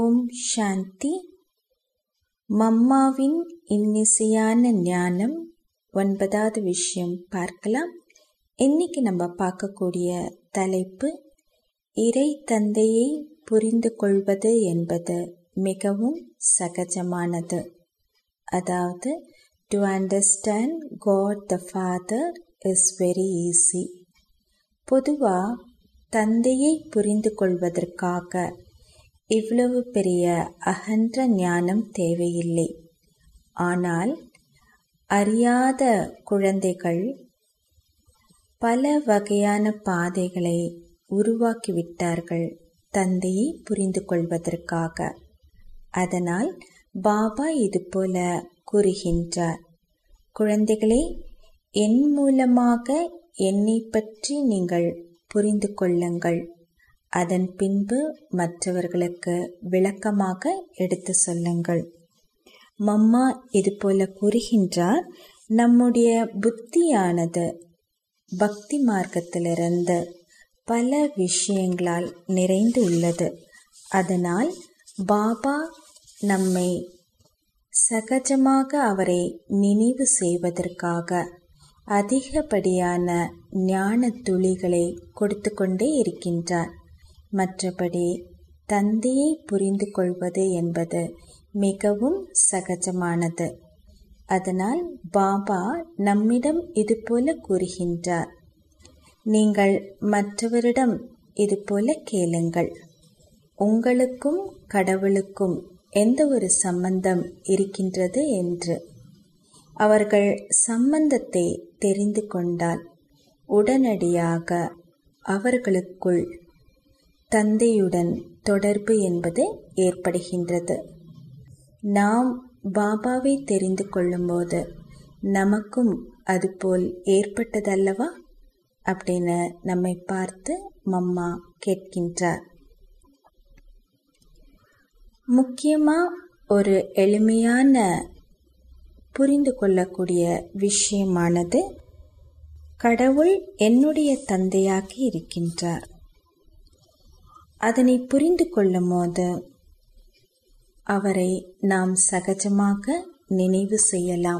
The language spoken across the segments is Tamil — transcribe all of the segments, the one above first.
ஓம் சாந்தி மம்மாவின் இன்னிசையான ஞானம் ஒன்பதாவது விஷயம் பார்க்கலாம் இன்னைக்கு நம்ம பார்க்கக்கூடிய தலைப்பு இறை தந்தையை புரிந்து கொள்வது என்பது மிகவும் சகஜமானது அதாவது to understand God the father is very easy பொதுவாக தந்தையை புரிந்து கொள்வதற்காக இவ்வளவு பெரிய அகன்ற ஞானம் தேவையில்லை ஆனால் அறியாத குழந்தைகள் பல வகையான பாதைகளை உருவாக்கிவிட்டார்கள் தந்தையை புரிந்து கொள்வதற்காக அதனால் பாபா இதுபோல கூறுகின்றார் குழந்தைகளே என் மூலமாக என்னை பற்றி நீங்கள் புரிந்து கொள்ளுங்கள் அதன் பின்பு மற்றவர்களுக்கு விளக்கமாக எடுத்து சொல்லுங்கள் மம்மா இதுபோல கூறுகின்றார் நம்முடைய புத்தியானது பக்தி மார்க்கத்திலிருந்து பல விஷயங்களால் நிறைந்து உள்ளது அதனால் பாபா நம்மை சகஜமாக அவரை நினைவு செய்வதற்காக அதிகப்படியான ஞான துளிகளை கொடுத்து கொண்டே இருக்கின்றார் மற்றபடி தந்தையை புரிந்து கொள்வது என்பது மிகவும் சகஜமானது அதனால் பாபா நம்மிடம் இதுபோல கூறுகின்றார் நீங்கள் மற்றவரிடம் இதுபோல கேளுங்கள் உங்களுக்கும் கடவுளுக்கும் எந்த ஒரு சம்பந்தம் இருக்கின்றது என்று அவர்கள் சம்பந்தத்தை தெரிந்து கொண்டால் உடனடியாக அவர்களுக்குள் தந்தையுடன் தொடர்பு என்பது ஏற்படுகின்றது நாம் பாபாவை தெரிந்து கொள்ளும்போது நமக்கும் அதுபோல் ஏற்பட்டதல்லவா அப்படின்னு நம்மை பார்த்து மம்மா கேட்கின்றார் முக்கியமாக ஒரு எளிமையான புரிந்து கொள்ளக்கூடிய விஷயமானது கடவுள் என்னுடைய தந்தையாக இருக்கின்றார் அதனை புரிந்து கொள்ளும் போது அவரை நாம் சகஜமாக நினைவு செய்யலாம்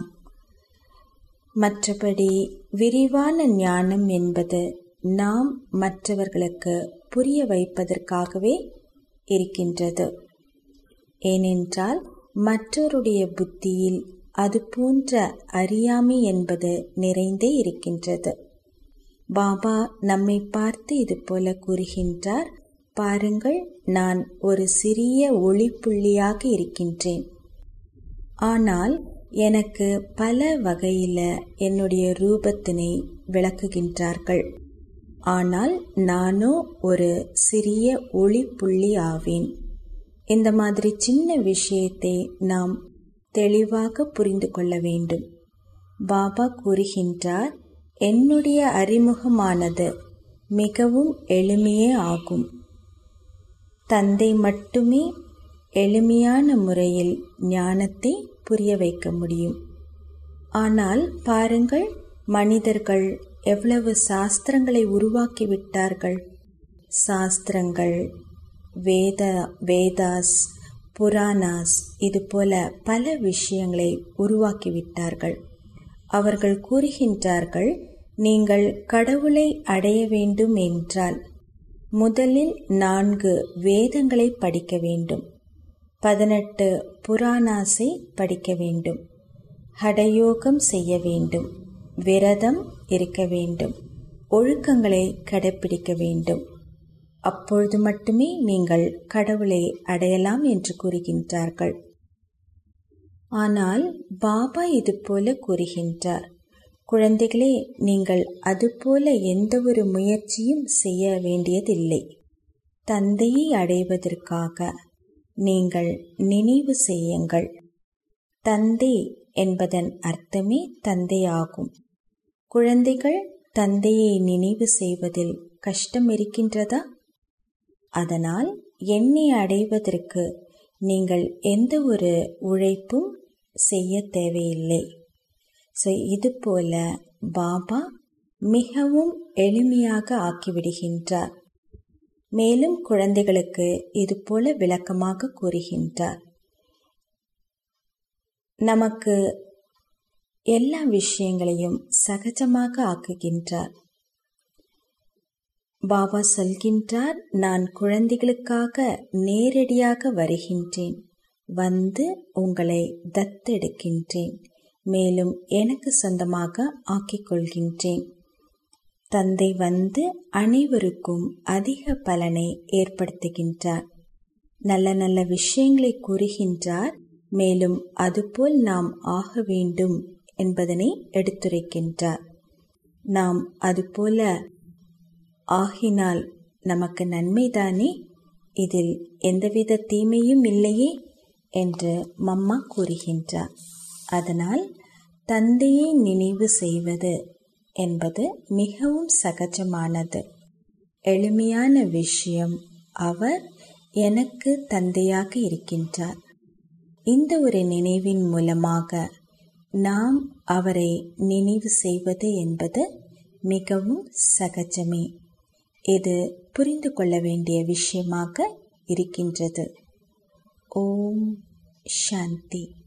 மற்றபடி விரிவான ஞானம் என்பது நாம் மற்றவர்களுக்கு புரிய வைப்பதற்காகவே இருக்கின்றது ஏனென்றால் மற்றவருடைய புத்தியில் அது போன்ற அறியாமை என்பது நிறைந்தே இருக்கின்றது பாபா நம்மை பார்த்து இது போல கூறுகின்றார் பாருங்கள் நான் ஒரு சிறிய ஒளிப்புள்ளியாக இருக்கின்றேன் ஆனால் எனக்கு பல வகையில் என்னுடைய ரூபத்தினை விளக்குகின்றார்கள் ஆனால் நானோ ஒரு சிறிய ஒளிப்புள்ளி ஆவேன் இந்த மாதிரி சின்ன விஷயத்தை நாம் தெளிவாக புரிந்து கொள்ள வேண்டும் பாபா கூறுகின்றார் என்னுடைய அறிமுகமானது மிகவும் எளிமையே ஆகும் தந்தை மட்டுமே எளிமையான முறையில் ஞானத்தை புரிய வைக்க முடியும் ஆனால் பாருங்கள் மனிதர்கள் எவ்வளவு சாஸ்திரங்களை உருவாக்கிவிட்டார்கள் சாஸ்திரங்கள் வேத வேதாஸ் புராணாஸ் இது போல பல விஷயங்களை உருவாக்கிவிட்டார்கள் அவர்கள் கூறுகின்றார்கள் நீங்கள் கடவுளை அடைய வேண்டும் என்றால் முதலில் நான்கு வேதங்களை படிக்க வேண்டும் பதினெட்டு புராணாஸை படிக்க வேண்டும் ஹடயோகம் செய்ய வேண்டும் விரதம் இருக்க வேண்டும் ஒழுக்கங்களை கடைப்பிடிக்க வேண்டும் அப்பொழுது மட்டுமே நீங்கள் கடவுளை அடையலாம் என்று கூறுகின்றார்கள் ஆனால் பாபா இது போல கூறுகின்றார் குழந்தைகளே நீங்கள் அதுபோல எந்த ஒரு முயற்சியும் செய்ய வேண்டியதில்லை தந்தையை அடைவதற்காக நீங்கள் நினைவு செய்யுங்கள் தந்தை என்பதன் அர்த்தமே தந்தையாகும் குழந்தைகள் தந்தையை நினைவு செய்வதில் கஷ்டம் இருக்கின்றதா அதனால் என்னை அடைவதற்கு நீங்கள் எந்த ஒரு உழைப்பும் செய்ய தேவையில்லை ஸோ இது போல பாபா மிகவும் எளிமையாக ஆக்கிவிடுகின்றார் மேலும் குழந்தைகளுக்கு இதுபோல விளக்கமாக கூறுகின்றார் நமக்கு எல்லா விஷயங்களையும் சகஜமாக ஆக்குகின்றார் பாபா சொல்கின்றார் நான் குழந்தைகளுக்காக நேரடியாக வருகின்றேன் வந்து உங்களை தத்தெடுக்கின்றேன் மேலும் எனக்கு சொந்தமாக ஆக்கிக் கொள்கின்றேன் தந்தை வந்து அனைவருக்கும் அதிக பலனை ஏற்படுத்துகின்றார் நல்ல நல்ல விஷயங்களை கூறுகின்றார் மேலும் அதுபோல் நாம் ஆக வேண்டும் என்பதனை எடுத்துரைக்கின்றார் நாம் அதுபோல ஆகினால் நமக்கு நன்மைதானே இதில் எந்தவித தீமையும் இல்லையே என்று மம்மா கூறுகின்றார் அதனால் தந்தையை நினைவு செய்வது என்பது மிகவும் சகஜமானது எளிமையான விஷயம் அவர் எனக்கு தந்தையாக இருக்கின்றார் இந்த ஒரு நினைவின் மூலமாக நாம் அவரை நினைவு செய்வது என்பது மிகவும் சகஜமே இது புரிந்து கொள்ள வேண்டிய விஷயமாக இருக்கின்றது ஓம் சாந்தி